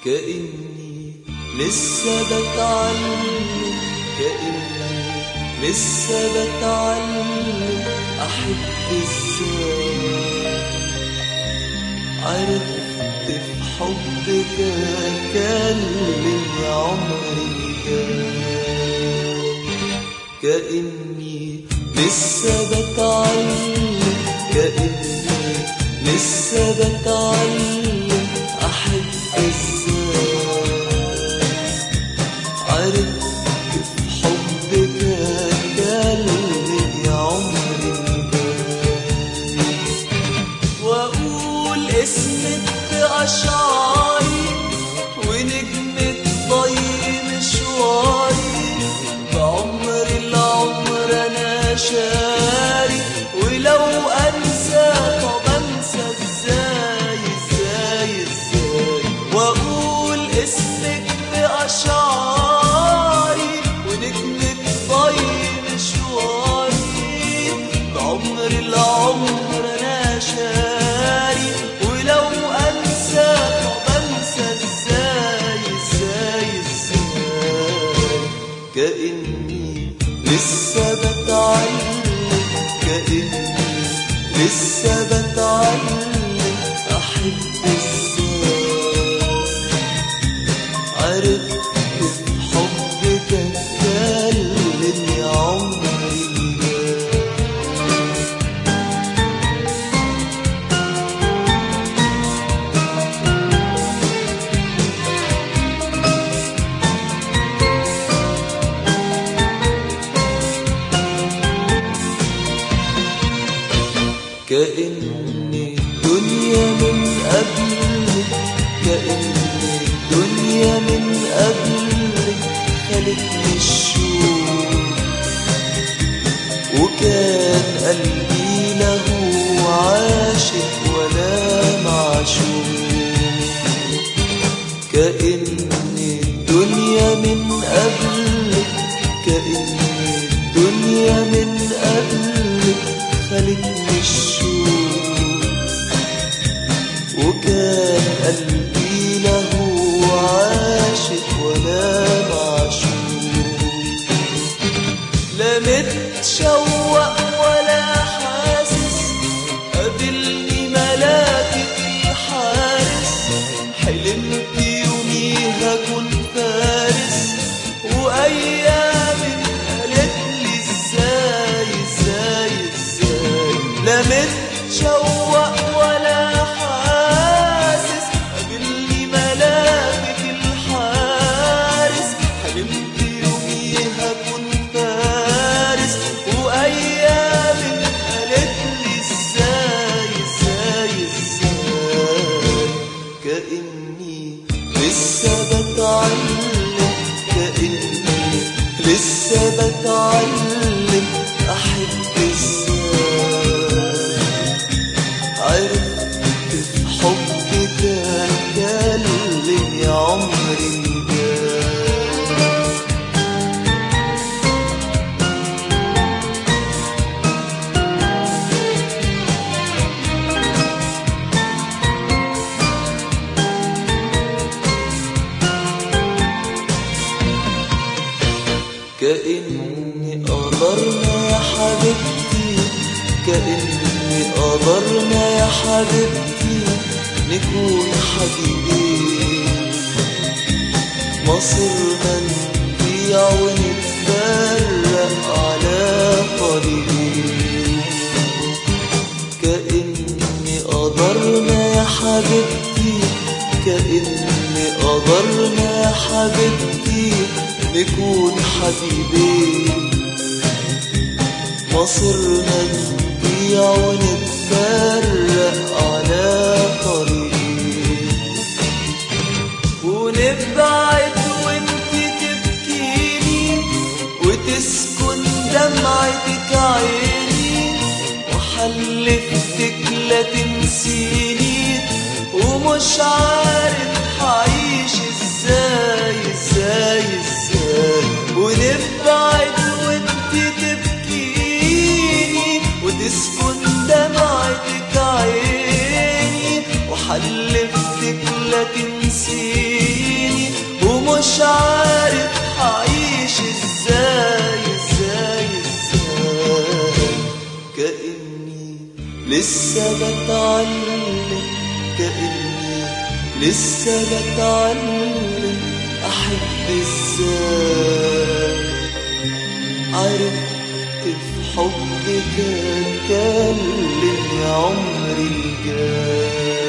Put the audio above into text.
كأني لسه بتعلم كأني لسه بتعلم أحب ازاي عرفت في حبك أكلم يا عمري جاي كأني لسه بتعلم كأني لسه بتعلم أحب ازاي عرفت في حبك أكلم يا عمري جاي واقول اسمك في اشعاري ونجمة ضي مشواري بعمر العمر انا شاري ولو انسى طب انسى ازاي ازاي ازاي واقول اسمك في اشعاري ونجمة ضي مشواري بعمر العمر انا شاري ولو انسى طب انسى ازاي ازاي ازاي كاني لسه بتعلم كاني لسه بتعلم احب ازاي عرفت في حبك اتكلم يا عمري جاي كأني الدنيا من قبلك كأني الدنيا من قبلك خلتني الشوق وكان قلبي له عاشق ولا معشوق كأني الدنيا من قبلك كأني الدنيا من قبلك خلتني الشوق وكان قلبي له عاشق ولا معشوق لا متشوق ولا حاسس قابلني ملاكك الحارس حلمت يوميها كنت فارس وايام قالت لي ازاي ازاي ازاي لا متشوق ولا حاسس قابلني ملاكك الحارس حلمت يوميها كنت فارس وايام قالت لي ازاي ازاي ازاي كاني لسه بتعلم كاني لسه بتعلم احب ازاي عرفت في حبك اتكلم يا عمري جاي كأني قدرنا يا حبيبتي كأني قدرنا يا حبيبتي نكون حبيبين مصيرنا نضيع ونتفرق على طريقين كأني قدرنا يا حبيبتي كأني قدرنا يا حبيبتي نكون حبيبين مصيرنا نضيع ونتفرق على طريقين ونبعد وانت تبكيني وتسكن دمعتك عيني وحلفتك لا تنسيني ومش عارف هعيش ازاي ازاي ازاي ونبعد وانت تبكيني وتسكن دمعتك عيني وحلفتك لا تنسيني لسه بتعلم كأني لسه بتعلم أحب ازاي عرفت في حبك اتكلم يا عمري الجاي